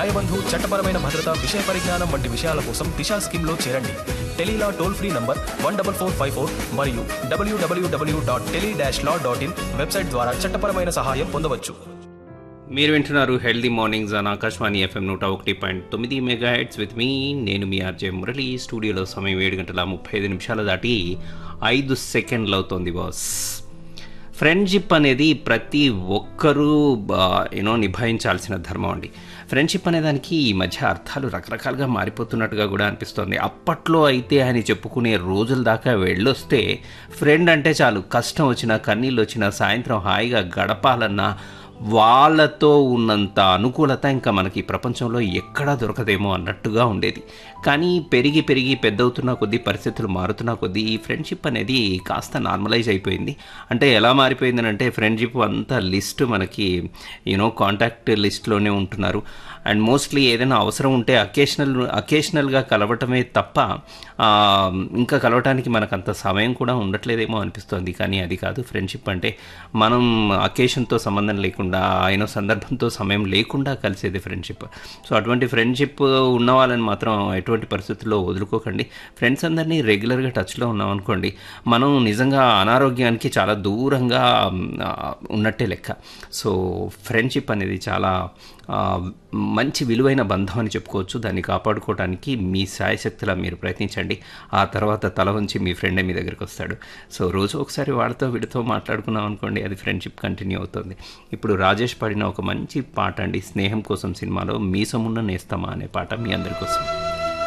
న్యాయబంధు చట్టపరమైన భద్రత విషయ పరిజ్ఞానం వంటి విషయాల కోసం దిశా స్కీమ్లో చేరండి tele law toll free number one double four five four మరియు W W W dot tele dash law dot in website ద్వారా చట్టపరమైన సహాయం పొందవచ్చు మీరు వింటున్నారు హెల్దీ మార్నింగ్స్ అని ఆకాశవాణి ఎఫ్ఎం నూట ఒకటి పాయింట్ తొమ్మిది మెగా హెడ్స్ విత్ మీ నేను మీ ఆర్జే మురళి స్టూడియోలో సమయం ఏడు గంటల ముప్పై ఐదు నిమిషాలు దాటి ఐదు సెకండ్లు అవుతోంది బాస్ ఫ్రెండ్షిప్ అనేది ప్రతి ఒక్కరూ యూనో నిభాయించాల్సిన ధర్మం అండి ఫ్రెండ్షిప్ అనే దానికి ఈ మధ్య అర్థాలు రకరకాలుగా మారిపోతున్నట్టుగా కూడా అనిపిస్తుంది అప్పట్లో అయితే అని చెప్పుకునే రోజుల దాకా వెళ్ళొస్తే ఫ్రెండ్ అంటే చాలు కష్టం వచ్చినా కన్నీళ్ళు వచ్చినా సాయంత్రం హాయిగా గడపాలన్నా వాళ్ళతో ఉన్నంత అనుకూలత ఇంకా మనకి ఈ ప్రపంచంలో ఎక్కడా దొరకదేమో అన్నట్టుగా ఉండేది కానీ పెరిగి పెరిగి పెద్దవుతున్న కొద్దీ పరిస్థితులు మారుతున్న కొద్దీ ఈ ఫ్రెండ్షిప్ అనేది కాస్త నార్మలైజ్ అయిపోయింది అంటే ఎలా మారిపోయింది అంటే ఫ్రెండ్షిప్ అంతా లిస్ట్ మనకి యూనో కాంటాక్ట్ లిస్ట్లోనే ఉంటున్నారు అండ్ మోస్ట్లీ ఏదైనా అవసరం ఉంటే అకేషనల్ అకేషనల్గా కలవటమే తప్ప ఆ, ఇంకా కలవటానికి మనకు అంత సమయం కూడా ఉండట్లేదేమో అనిపిస్తోంది కానీ అది కాదు ఫ్రెండ్షిప్ అంటే మనం అకేషన్తో సంబంధం లేకుండా ఆయన సందర్భంతో సమయం లేకుండా కలిసేది ఫ్రెండ్షిప్ సో అటువంటి ఫ్రెండ్షిప్ ఉన్న వాళ్ళని మాత్రం ఎటువంటి పరిస్థితుల్లో వదులుకోకండి ఫ్రెండ్స్ అందరినీ రెగ్యులర్గా టచ్లో ఉన్నాం అనుకోండి మనం నిజంగా అనారోగ్యానికి చాలా దూరంగా ఆ, ఉన్నట్టే లెక్క సో ఫ్రెండ్షిప్ అనేది చాలా ఆ, మంచి విలువైన బంధం అని చెప్పుకోవచ్చు దాన్ని కాపాడుకోవడానికి మీ శాయశక్తిలా మీరు ప్రయత్నించండి ఆ తర్వాత తల ఉంచి మీ ఫ్రెండే మీ దగ్గరికి వస్తాడు సో రోజు ఒకసారి వాళ్ళతో వీడితో మాట్లాడుకున్నాం అనుకోండి అది ఫ్రెండ్షిప్ కంటిన్యూ అవుతుంది ఇప్పుడు రాజేష్ పాడిన ఒక మంచి పాట అండి స్నేహం కోసం సినిమాలో మీసమున్న నేస్తమా అనే పాట మీ అందరి కోసం